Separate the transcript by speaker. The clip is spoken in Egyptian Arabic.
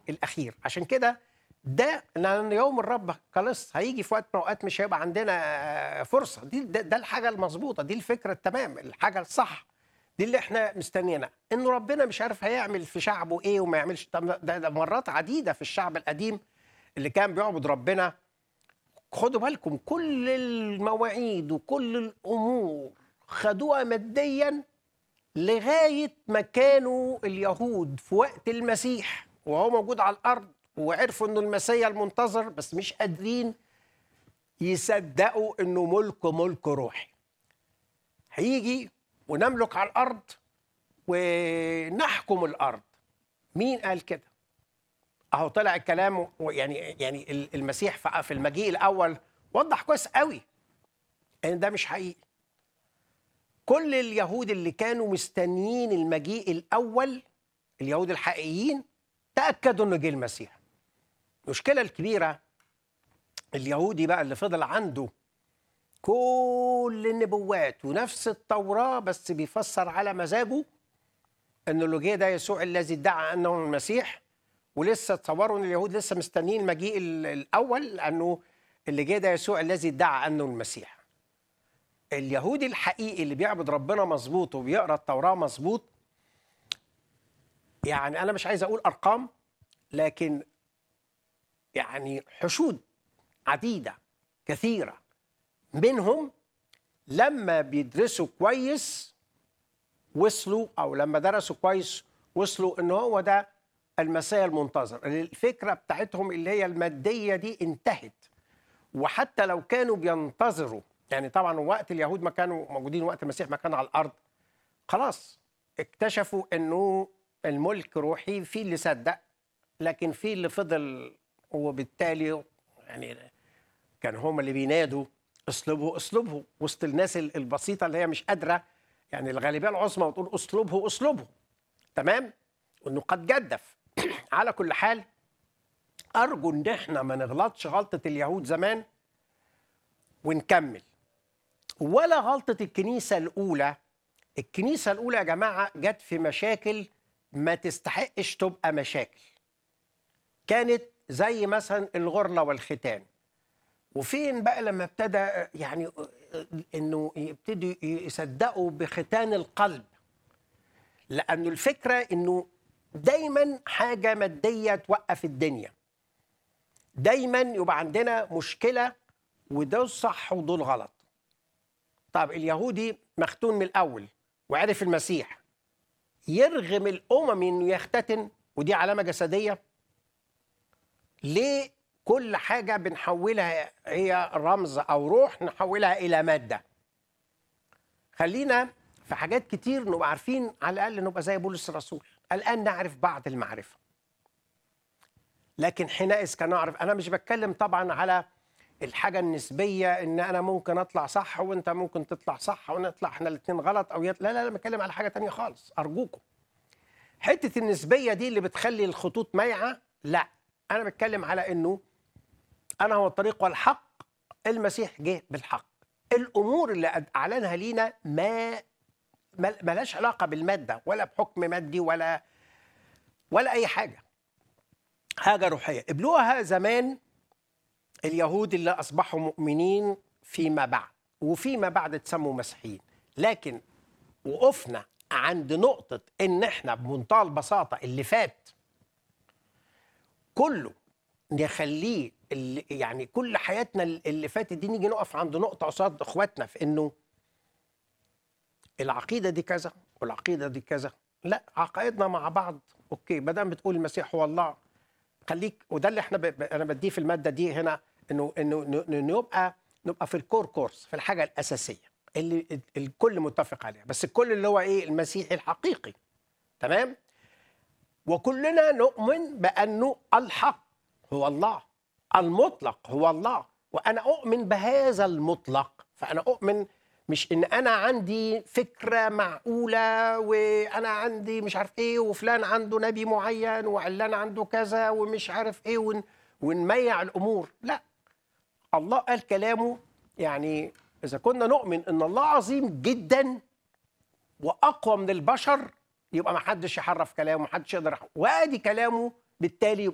Speaker 1: الاخير عشان كده ده لان يوم الرب خلاص هيجي في وقت من الاوقات مش هيبقى عندنا آه، فرصه دي ده, ده الحاجه المظبوطه دي الفكره التمام الحاجه الصح دي اللي احنا مستنيينها انه ربنا مش عارف هيعمل في شعبه ايه وما يعملش طب ده, ده مرات عديده في الشعب القديم اللي كان بيعبد ربنا خدوا بالكم كل المواعيد وكل الامور خدوها ماديا لغايه ما كانوا اليهود في وقت المسيح وهو موجود على الارض وعرفوا انه المسيا المنتظر بس مش قادرين يصدقوا انه ملك ملك روحي هيجي ونملك على الارض ونحكم الارض مين قال كده اهو طلع الكلام يعني يعني المسيح في في المجيء الاول وضح كويس قوي ان ده مش حقيقي كل اليهود اللي كانوا مستنيين المجيء الاول اليهود الحقيقيين تاكدوا انه جه المسيح المشكله الكبيره اليهودي بقى اللي فضل عنده كل النبوات ونفس التوراه بس بيفسر على مزاجه انه اللي جه ده يسوع الذي ادعى انه المسيح ولسه تصوروا ان اليهود لسه مستنيين المجيء ال- الاول لانه اللي جه ده يسوع الذي ادعى انه المسيح اليهودي الحقيقي اللي بيعبد ربنا مظبوط وبيقرا التوراه مظبوط يعني انا مش عايز اقول ارقام لكن يعني حشود عديده كثيره منهم لما بيدرسوا كويس وصلوا او لما درسوا كويس وصلوا ان هو ده المسيا المنتظر الفكره بتاعتهم اللي هي الماديه دي انتهت وحتى لو كانوا بينتظروا يعني طبعا وقت اليهود ما كانوا موجودين وقت المسيح ما كان على الارض خلاص اكتشفوا انه الملك روحي في اللي صدق لكن في اللي فضل وبالتالي يعني كان هم اللي بينادوا اسلوبه اسلوبه وسط الناس ال- البسيطه اللي هي مش قادره يعني الغالبيه العظمى وتقول اسلوبه اسلوبه تمام وانه قد جدف على كل حال ارجو ان احنا ما نغلطش غلطه اليهود زمان ونكمل ولا غلطه الكنيسه الاولى الكنيسه الاولى يا جماعه جت في مشاكل ما تستحقش تبقى مشاكل كانت زي مثلا الغرله والختان وفين بقى لما ابتدى يعني انه يبتدوا يصدقوا بختان القلب لانه الفكره انه دايما حاجه ماديه توقف الدنيا دايما يبقى عندنا مشكله ودول صح ودول غلط طب اليهودي مختون من الاول وعرف المسيح يرغم الامم انه يختتن ودي علامه جسديه ليه كل حاجه بنحولها هي رمز او روح نحولها الى ماده خلينا في حاجات كتير نبقى عارفين على الاقل نبقى زي بولس الرسول الان نعرف بعض المعرفه لكن حينئذ كنعرف انا مش بتكلم طبعا على الحاجه النسبيه ان انا ممكن اطلع صح وانت ممكن تطلع صح ونطلع احنا الاثنين غلط او يط... لا لا لا بتكلم على حاجه تانية خالص ارجوكم حته النسبيه دي اللي بتخلي الخطوط مايعه لا انا بتكلم على انه انا هو الطريق والحق المسيح جه بالحق الامور اللي أد- اعلنها لينا ما ما- ملهاش علاقه بالماده ولا بحكم مادي ولا ولا اي حاجه حاجه روحيه قبلوها زمان اليهود اللي اصبحوا مؤمنين فيما بعد وفيما بعد اتسموا مسيحيين لكن وقفنا عند نقطه ان احنا بمنتهى البساطه اللي فات كله نخليه اللي يعني كل حياتنا اللي فاتت دي نيجي نقف عند نقطه قصاد اخواتنا في انه العقيده دي كذا والعقيده دي كذا لا عقائدنا مع بعض اوكي ما دام بتقول المسيح هو الله خليك وده اللي احنا ب... ب- انا بديه في الماده دي هنا انه انه انه إنه نبقى نبقى في الكور كورس في الحاجه الاساسيه اللي ال- الكل متفق عليها بس الكل اللي هو ايه المسيحي الحقيقي تمام وكلنا نؤمن بانه الحق هو الله المطلق هو الله وانا اؤمن بهذا المطلق فانا اؤمن مش ان انا عندي فكره معقوله وانا عندي مش عارف ايه وفلان عنده نبي معين وعلان عنده كذا ومش عارف ايه ون ونميع الامور لا الله قال كلامه يعني اذا كنا نؤمن ان الله عظيم جدا واقوى من البشر يبقى ما حدش يحرف كلامه ما حدش يقدر يح- وادي كلامه بالتالي